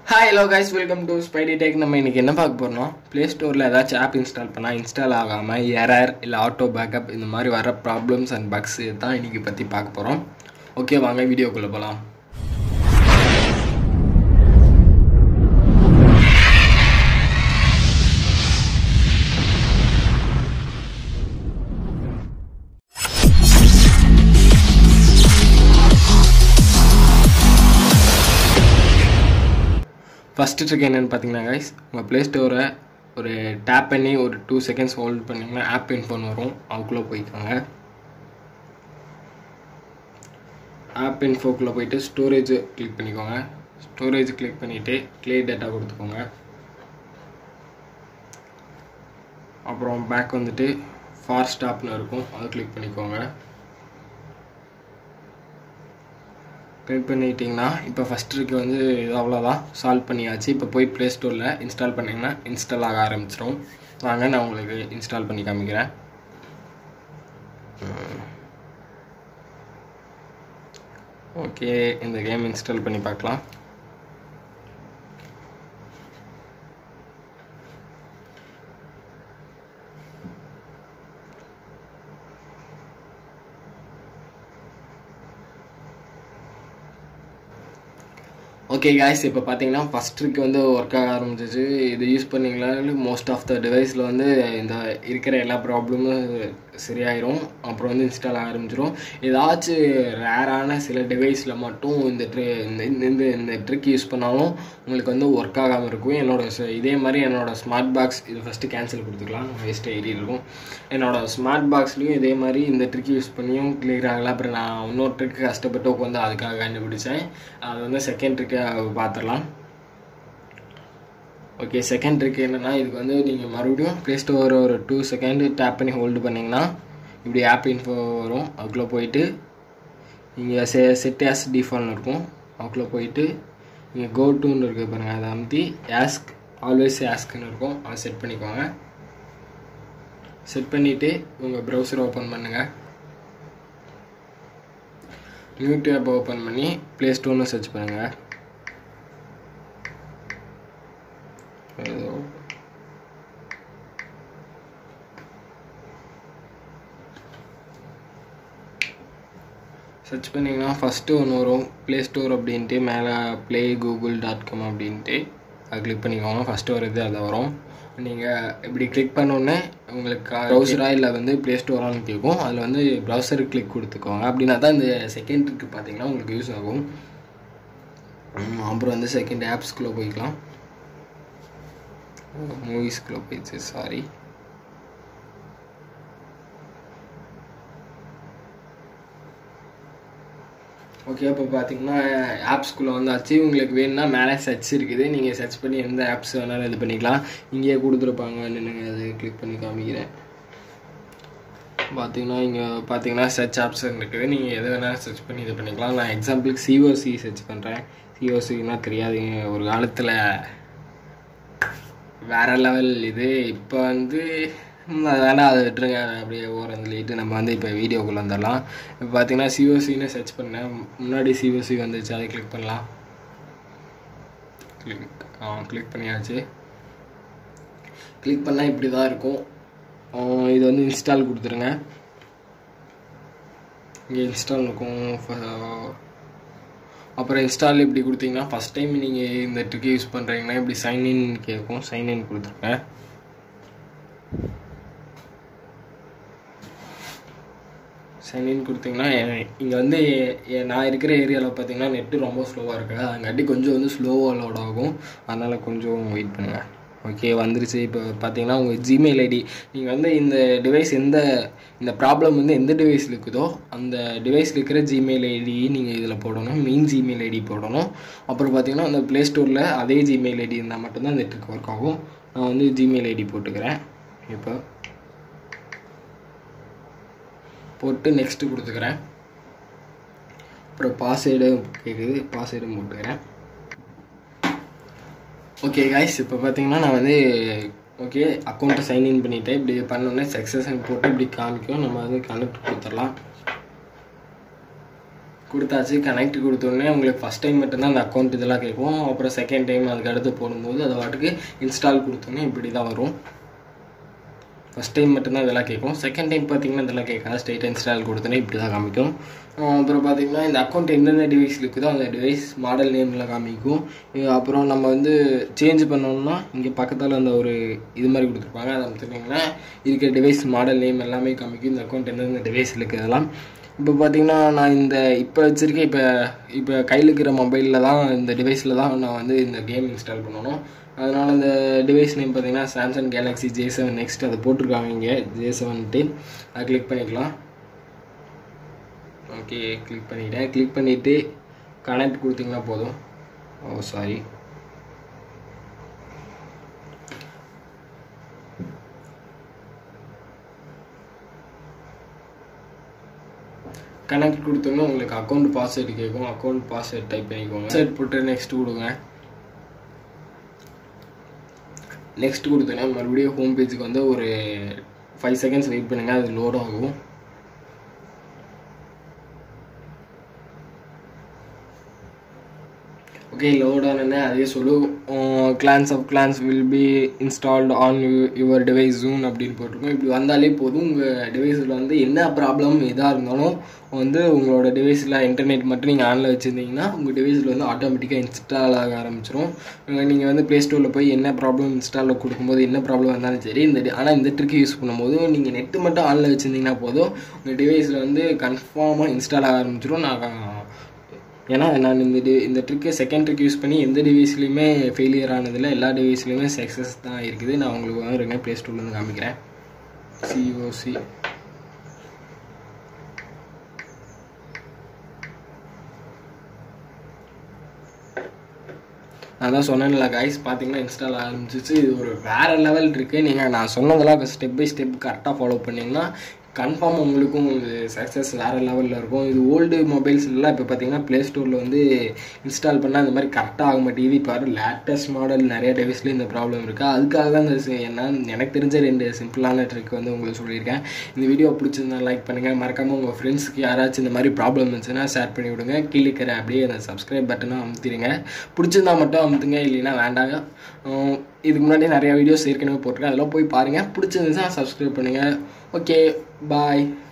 hi hello guys welcome to Spidey Tech நம்ம இன்னைக்கு என்ன பார்க்க போறோம் ப்ளே ஸ்டோரில் ஏதாச்சும் ஆப் இன்ஸ்டால் பண்ணால் இன்ஸ்டால் ஆகாமல் எரர் இல்லை ஆட்டோ பேக்கப் இந்த மாதிரி வர ப்ராப்ளம்ஸ் அண்ட் பக்ஸ் தான் இன்னைக்கு பற்றி பார்க்க போகிறோம் ஓகே வாங்க வீடியோக்குள்ளே போகலாம் ஃபஸ்ட்டு ட்ரிக் என்னென்னு பார்த்தீங்கன்னா கைஸ் உங்கள் ப்ளே ஸ்டோரை ஒரு டேப் பண்ணி ஒரு டூ செகண்ட்ஸ் ஹோல்ட் பண்ணிங்கன்னா ஆப் இன்ஃபோன் வரும் அதுக்குள்ளே போய்க்கோங்க ஆப் இன்ஃபோக்குள்ளே போயிட்டு ஸ்டோரேஜ் கிளிக் பண்ணிக்கோங்க ஸ்டோரேஜ் கிளிக் பண்ணிவிட்டு க்ளே டேட்டா கொடுத்துக்கோங்க அப்புறம் பேக் வந்துட்டு ஃபார் ஸ்டாப்னு இருக்கும் அதை கிளிக் பண்ணிக்கோங்க கிளிக் பண்ணிட்டீங்கன்னா இப்போ ஃபஸ்ட் இருக்கு வந்து இது அவ்வளோதான் சால்வ் பண்ணியாச்சு இப்போ போய் ப்ளே ஸ்டோரில் இன்ஸ்டால் பண்ணிங்கன்னா இன்ஸ்டால் ஆக ஆரம்பிச்சிடும் வாங்க நான் உங்களுக்கு இன்ஸ்டால் பண்ணி காமிக்கிறேன் ஓகே இந்த கேம் இன்ஸ்டால் பண்ணி பார்க்கலாம் ஓகே காய்ஸ் இப்போ பார்த்தீங்கன்னா ஃபஸ்ட் ட்ரிக் வந்து ஒர்க் ஆக ஆரம்பிச்சிச்சு இது யூஸ் பண்ணிங்களா மோஸ்ட் ஆஃப் த டிவைஸில் வந்து இந்த இருக்கிற எல்லா ப்ராப்ளமும் சரியாயிரும் அப்புறம் வந்து இன்ஸ்டால் ஆக ஆரம்பிச்சிடும் ஏதாச்சும் ரேரான சில டிவைஸில் மட்டும் இந்த ட்ரி இந்த இந்த இந்த ட்ரிக் யூஸ் பண்ணாலும் உங்களுக்கு வந்து ஒர்க் ஆகாமல் இருக்கும் என்னோட ச- இதே மாதிரி என்னோட ஸ்மார்ட் பாக்ஸ் இது ஃபஸ்ட்டு கேன்சல் கொடுத்துக்கலாம் வேஸ்ட் ஐடி இருக்கும் என்னோட ஸ்மார்ட் பாக்ஸ்லேயும் இதே மாதிரி இந்த ட்ரிக் யூஸ் பண்ணியும் கிளியர் ஆகல அப்புறம் நான் இன்னொரு ட்ரிக் கஷ்டப்பட்டு உட்காந்து அதுக்காக கண்டுபிடிச்சேன் அது வந்து செகண்ட் ட்ரிக்கை பார்த்துடலாம் ஓகே செகண்ட் ட்ரிக் என்னென்னா இதுக்கு வந்து நீங்கள் மறுபடியும் ப்ளே ஸ்டோர் ஒரு டூ செகண்ட் டேப் பண்ணி ஹோல்டு பண்ணிங்கன்னா இப்படி ஆப் இன்ஃபோ வரும் அதுக்குள்ளே போயிட்டு நீங்கள் செ செட் ஆஸ் டிஃபால்ட்னு இருக்கும் அதுக்குள்ளே போயிட்டு நீங்கள் கோ டூன்னு இருக்குது பாருங்கள் அதை அமுத்தி ஆஸ்க் ஆல்வேஸ் ஆஸ்க்னு இருக்கும் அதை செட் பண்ணிக்கோங்க செட் பண்ணிவிட்டு உங்கள் ப்ரௌசர் ஓப்பன் பண்ணுங்கள் நியூ டேப் ஓப்பன் பண்ணி ப்ளே ஸ்டோர்னு சர்ச் பண்ணுங்கள் ஏதோ சர்ச் பண்ணிங்கன்னா ஃபஸ்ட்டு ஒன்று வரும் ப்ளே ஸ்டோர் அப்படின்ட்டு மேலே ப்ளே கூகுள் டாட் காம் அப்படின்ட்டு அது கிளிக் பண்ணிக்கோங்க ஃபஸ்ட்டு வருது அது வரும் நீங்கள் இப்படி கிளிக் பண்ணோடனே உங்களுக்கு ப்ரௌசரா இல்லை வந்து ப்ளே ஸ்டோரான்னு கேட்கும் அதில் வந்து ப்ரௌசர் கிளிக் கொடுத்துக்கோங்க அப்படின்னா தான் இந்த செகண்ட் இருக்கு பார்த்தீங்கன்னா உங்களுக்கு யூஸ் ஆகும் ம், அப்புறம் வந்து செகண்ட் ஆப்ஸ்குள்ளே போய்க்கலாம் மூவிஸ்குள்ளே போயிடுச்சு சாரி ஓகே இப்போ பார்த்தீங்கன்னா ஆப்ஸ்குள்ளே வந்தாச்சு உங்களுக்கு வேணும்னா மேலே சர்ச் இருக்குது நீங்கள் சர்ச் பண்ணி எந்த ஆப்ஸ் வேணாலும் இது பண்ணிக்கலாம் இங்கேயே கொடுத்துருப்பாங்க நின்னுங்க அது கிளிக் பண்ணி காமிக்கிறேன் பார்த்தீங்கன்னா இங்கே பார்த்தீங்கன்னா சர்ச் ஆப்ஸ் இருக்குது நீங்கள் எது வேணாலும் சர்ச் பண்ணி இது பண்ணிக்கலாம் நான் எக்ஸாம்பிளுக்கு சிஓசி சர்ச் பண்ணுறேன் சிஓசின்னா தெரியாதுங்க ஒரு காலத்தில் வேற லெவல் இது இப்போ வந்து ம், அது வேணாம் அதை விட்டுருங்க அதை அப்படியே ஓரம் தள்ளிட்டு நம்ம வந்து இப்போ வீடியோக்குள்ளே வந்துடலாம் இப்போ பார்த்தீங்கன்னா சிஓசின்னு சர்ச் பண்ணேன் முன்னாடி சிஓசி வந்துச்சு அதை கிளிக் பண்ணலாம் கிளிக் ஆ கிளிக் பண்ணியாச்சு கிளிக் பண்ணால் இப்படி தான் இருக்கும் ஆ, இது வந்து இன்ஸ்டால் கொடுத்துருங்க இங்கே இன்ஸ்டால் இருக்கும் ஃப- அப்புறம் இன்ஸ்டால் இப்படி கொடுத்தீங்கன்னா ஃபஸ்ட் டைம் நீங்கள் இந்த ட்ரிக் யூஸ் பண்ணுறீங்கன்னா இப்படி சைன் இன் கேட்கும் சைன் இன் கொடுத்துருங்க சைன் இன் கொடுத்தீங்கன்னா இங்கே வந்து எ- எ- நான் இருக்கிற ஏரியாவில் பார்த்தீங்கன்னா நெட்டு ரொம்ப ஸ்லோவாக இருக்குது அதுங்காட்டி கொஞ்சம் வந்து ஸ்லோவாக லோட் ஆகும் அதனால் கொஞ்சம் வெயிட் பண்ணுங்கள் ஓகே வந்துருச்சு இப்போ பார்த்தீங்கன்னா உங்கள் ஜிமெயில் ஐடி நீங்கள் வந்து இந்த டிவைஸ் எந்த இந்த ப்ராப்ளம் வந்து எந்த டிவைஸில் இருக்குதோ அந்த டிவைஸில் இருக்கிற ஜிமெயில் ஐடி நீங்கள் இதில் போடணும் மெயின் ஜிமெயில் ஐடி போடணும் அப்புறம் பார்த்தீங்கன்னா அந்த ப்ளே ஸ்டோரில் அதே ஜிமெயில் ஐடி இருந்தால் மட்டும்தான் இந்த ட்ரிக் ஒர்க் ஆகும் நான் வந்து ஜிமெயில் ஐடி போட்டுக்கிறேன் இப்போ போட்டு நெக்ஸ்ட்டு கொடுத்துக்கிறேன் அப்புறம் பாஸ்வேர்டு கேட்குது பாஸ்வேர்டும் போட்டுக்கிறேன் ஓகே காய்ஸ் இப்போ பார்த்தீங்கன்னா நான் வந்து ஓகே அக்கௌண்ட்டை சைன்இன் பண்ணிவிட்டேன் இப்படி பண்ணோன்னே சக்ஸஸ் போட்டு இப்படி காமிக்கும் நம்ம வந்து கனெக்ட் கொடுத்துடலாம் கொடுத்தாச்சு கனெக்ட் கொடுத்தோடனே உங்களுக்கு ஃபஸ்ட் டைம் மட்டும்தான் அந்த அக்கௌண்ட் இதெல்லாம் கேட்கும் அப்புறம் செகண்ட் டைம் அதுக்கு அடுத்து போடும்போது அதை வாட்டுக்கு இன்ஸ்டால் கொடுத்தோன்னே இப்படி தான் வரும் ஃபஸ்ட் டைம் மட்டும்தான் இதெல்லாம் கேட்கும் செகண்ட் டைம் பார்த்தீங்கன்னா இதெல்லாம் கேட்காது ஸ்ட்ரெயிட் இன்ஸ்டால் கொடுத்தோன்னே இப்படி தான் காமிக்கும் அஹ் அப்புறம் பார்த்தீங்கன்னா இந்த அக்கௌண்ட் எந்தெந்த டிவைஸ் இருக்குதோ அந்த டிவைஸ் மாடல் நேமில் காமிக்கும் இது அப்புறம் நம்ம வந்து சேஞ்ச் பண்ணோம்னா இங்கே பக்கத்தில் அந்த ஒரு இது மாதிரி கொடுத்துருப்பாங்க அதை பார்த்துட்டிங்கன்னா இருக்கிற டிவைஸ் மாடல் நேம் எல்லாமே காமிக்கும் இந்த அக்கௌண்ட் எந்தெந்த டிவைஸ் இருக்கிறதெல்லாம் இப்போ பார்த்தீங்கன்னா நான் இந்த இப்போ வச்சுருக்கேன் இப்போ இப்போ கையில் இருக்கிற மொபைலில் தான் இந்த டிவைஸில் தான் நான் வந்து இந்த கேம் இன்ஸ்டால் பண்ணணும் அதனால் இந்த டிவைஸ் நேம் பார்த்தீங்கன்னா Samsung Galaxy J seven next அதை போட்டிருக்காங்க இங்கே ஜே செவன்ட்டு அதை கிளிக் பண்ணிக்கலாம் ஓகே கிளிக் பண்ணிட்டேன் கிளிக் பண்ணிவிட்டு கனெக்ட் கொடுத்தீங்கன்னா போதும் ஓ சாரி கனெக்ட் கொடுத்தோன்னா உங்களுக்கு அக்கௌண்ட் பாஸ்வேர்டு கேட்கும் அக்கௌண்ட் பாஸ்வேர்ட் டைப் பண்ணிக்கோங்க பாஸ்வேர்ட் போட்டு நெக்ஸ்ட் கொடுங்க நெக்ஸ்ட் கொடுத்தோன்னே மறுபடியும் ஹோம் பேஜுக்கு வந்து ஒரு ஃபைவ் செகண்ட்ஸ் வெயிட் பண்ணுங்கள் அது லோட் ஆகும் ஓகே லோட் ஆனே அதே சொல்லும் Glance of Glance will be installed on your device soon அப்படின்னு போட்டிருக்கோம் இப்படி வந்தாலே போதும் உங்கள் டிவைஸில் வந்து என்ன ப்ராப்ளம் எதாக இருந்தாலும் வந்து உங்களோட டிவைஸில் இன்டர்நெட் மட்டும் நீங்கள் ஆனில் வச்சுருந்தீங்கன்னா உங்கள் டிவைஸில் வந்து ஆட்டோமேட்டிக்காக இன்ஸ்டால் ஆக ஆரம்பிச்சிடும் நீங்கள் வந்து ப்ளே ஸ்டோரில் போய் என்ன ப்ராப்ளம் இன்ஸ்டாலில் கொடுக்கும்போது என்ன ப்ராப்ளம் இருந்தாலும் சரி இந்த ஆனால் இந்த ட்ரிக் யூஸ் பண்ணும்போது நீங்கள் நெட்டு மட்டும் ஆனில் வச்சுருந்தீங்கன்னா போதும் உங்கள் டிவைஸில் வந்து கன்ஃபார்மாக இன்ஸ்டால் ஆக ஆரம்பிச்சிடும் நான் ஏன்னா நான் இந்த டி இந்த ட்ரிக்கு செகண்ட் ட்ரிக் யூஸ் பண்ணி எந்த டிவைஸ்லையுமே ஃபெயிலியர் ஆனதில்லை எல்லா டிவைஸ்லையுமே சக்ஸஸ் தான் இருக்குது நான் உங்களுக்கு வந்து ப்ளே ஸ்டோர்லேருந்து காமிக்கிறேன் சிஓசி நான் தான் சொன்னேன்ல கைஸ் பார்த்தீங்கன்னா இன்ஸ்டால் ஆரம்பிச்சிச்சு இது ஒரு வேறு லெவல் இருக்குது நீங்கள் நான் சொன்னதெல்லாம் ஸ்டெப் பை ஸ்டெப் கரெக்டாக ஃபாலோ பண்ணிங்கன்னா கன்ஃபார்ம் உங்களுக்கும் இது சக்ஸஸ் வேறு லெவலில் இருக்கும் இது ஓல்டு மொபைல்ஸ்லாம் இப்போ பார்த்தீங்கன்னா ப்ளே ஸ்டோரில் வந்து இன்ஸ்டால் பண்ணால் இந்த மாதிரி கரெக்டாக ஆக மாட்டேங்குது இப்போ வர லேட்டஸ்ட் மாடல் நிறைய டிவைஸ்லேயும் இந்த ப்ராப்ளம் இருக்குது அதுக்காக தான் இந்த சி- என்ன எனக்கு தெரிஞ்ச ரெண்டு சிம்பிளான ட்ரிக் வந்து உங்களுக்கு சொல்லியிருக்கேன் இந்த வீடியோ பிடிச்சிருந்தா லைக் பண்ணுங்கள் மறக்காமல் உங்கள் ஃப்ரெண்ட்ஸ்க்கு யாராச்சும் இந்த மாதிரி ப்ராப்ளம் இருந்துச்சுன்னா ஷேர் பண்ணி விடுங்க கீழே இருக்கிற அப்படியே அந்த சப்ஸ்கிரைப் பட்டனை அமுத்திடுங்க பிடிச்சிருந்தா மட்டும் அமுத்துங்க இல்லைன்னா வேண்டாங்க உம், இதுக்கு முன்னாடி நிறைய வீடியோஸ் ஏற்கனவே போட்டிருக்கேன் அதெல்லாம் போய் பாருங்கள் பிடிச்சிருந்துச்சுன்னா சப்ஸ்கிரைப் பண்ணுங்கள் ஓகே பாய்